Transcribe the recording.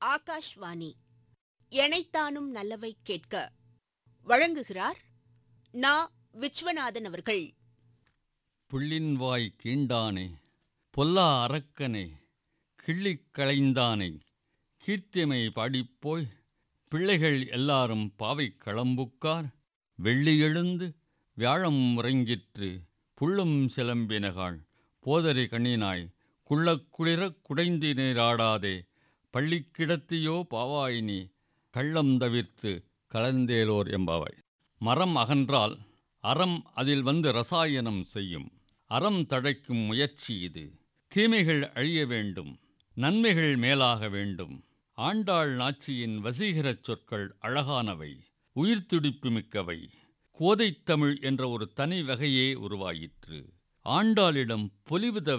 ஆகாஷ்வாணி எனைத்தானும் நல்லவை கேட்க வழங்குகிறார் நா விஸ்வநாதன் அவர்கள் புள்ளின்வாய் கீண்டானே பொல்லா அரக்கனே கிள்ளிக் களைந்தானை கீர்த்திமை பாடிப்போய் பிள்ளைகள் எல்லாரும் பாவை களம்புக்கார் வெள்ளி எழுந்து வியாழம் உறங்கிற்று புள்ளும் சிலம்பினகாள் போதரி கண்ணினாய் குள்ளக் குளிரக் குடைந்து நீராடாதே பள்ளிக்கிடத்தியோ பாவாயினி கள்ளம் தவிர்த்து கலந்தேலோர் என்பவை மரம் அகன்றால் அறம் அதில் வந்து ரசாயனம் செய்யும் அறம் தழைக்கும் முயற்சி இது தீமைகள் அழிய வேண்டும் நன்மைகள் மேலாக வேண்டும் ஆண்டாள் நாச்சியின் வசீகரச் சொற்கள் அழகானவை உயிர்த்துடிப்பு மிக்கவை கோதைத் தமிழ் என்ற ஒரு தனி வகையே உருவாயிற்று ஆண்டாளிடம் பொலிவு